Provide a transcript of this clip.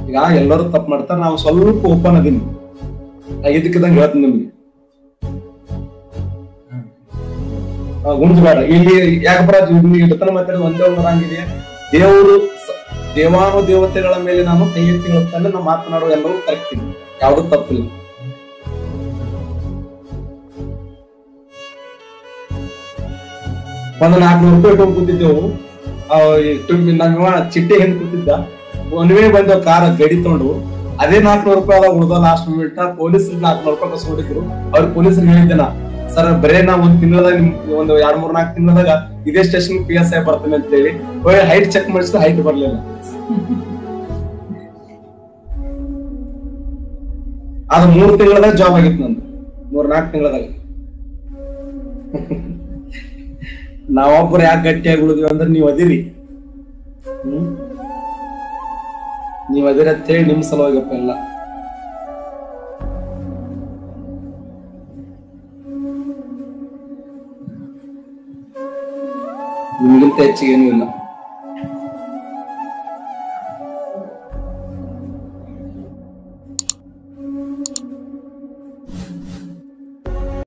ಈಗ ಎಲ್ಲರೂ ತಪ್ಪು ಮಾಡ್ತಾರೆ ನಾವು ಸ್ವಲ್ಪ ಓಪನ್ ಅದೀನಿ ನಾ ಇದಕ್ಕಿದಂಗೆ ಹೇಳ್ತೀನಿ ನಿಮ್ಗೆ ಆ, ಗುಂಜಬೇಡ ಇಲ್ಲಿ ಯಾಕಪ್ಪ ಇಡತನ ಮಾತಾಡೋದು ಒಂದೇ ಒಂದು ಹಂಗಿದೆ ದೇವರು ಸ- ದೇವಾನು ದೇವತೆಗಳ ಮೇಲೆ ನಾನು ಕೈ ಎತ್ತಿ ಹೇಳುತ್ತಾನೆ ನಾವು ಮಾತನಾಡೋ ಎಲ್ಲವೂ ಕರೆಕ್ಟ್ ಇದೆ ಯಾವುದು ತಪ್ಪಿಲ್ಲ ಒಂದು ನಾಲ್ಕುನೂರು ರೂಪಾಯಿ ಇಟ್ಕೊಂಡು ಕೂತಿದ್ದೆವು ಆ, ಈ ತುಂಬಿ ನಮ್ಮ ಚಿಟ್ಟೆ ಹಿಂದ್ ಕೂತಿದ್ದ ಒನ್ವೇ ಬಂದ ಕಾರ ಗಡಿ ತಗೊಂಡು ಅದೇ ನಾಲ್ಕುನೂರು ರೂಪಾಯಿ ಅದ ಉಳ್ದ ಲಾಸ್ಟ್ ಮೂಮೆಂಟ್ ಪೊಲೀಸ್ ನಾಲ್ಕುನೂರು ರೂಪಾಯಿ ಕಸ್ಕೊಂಡಿದ್ರು ಅವ್ರ ಪೊಲೀಸರು ಹೇಳಿದ್ದೆ ನಾ ಸರ್ ಬರೇ ನಾ ಒಂದ್ ತಿಂಗಳದಾಗ ನಿಮ್ ಒಂದು ಎರಡ್ ಮೂರ್ ನಾಲ್ಕು ತಿಂಗಳದಾಗ ಇದೇ ಸ್ಟೇಷನ್ ಪಿ ಎಸ್ ಐ ಬರ್ತೀನಿ ಅಂತ ಹೇಳಿ ಹೋಗಿ ಹೈಟ್ ಚೆಕ್ ಮಾಡಿಸಿದ್ರೆ ಹೈಟ್ ಬರ್ಲಿಲ್ಲ ಅದು ಮೂರ್ ತಿಂಗಳದಾಗ ಜಾಬ್ ಆಗಿತ್ತು ನಂದು ಮೂರ್ ನಾಲ್ಕು ತಿಂಗಳದಾಗ ನಾವೊಬ್ರು ಯಾಕೆ ಗಟ್ಟಿಯಾಗಿ ಉಳಿದ್ವಿ ಅಂದ್ರೆ ನೀವ್ ಅದಿರಿ ಹ್ಮ್ ನೀವ್ ಅದಿರ ಅಂತ ಹೇಳಿ ನಿಮ್ ಸಲುವಾಗಿಪ್ಪ ಎಲ್ಲ ನಿಮ್ಗಿಂತ ಹೆಚ್ಚಿಗೆ ಏನೂ ಇಲ್ಲ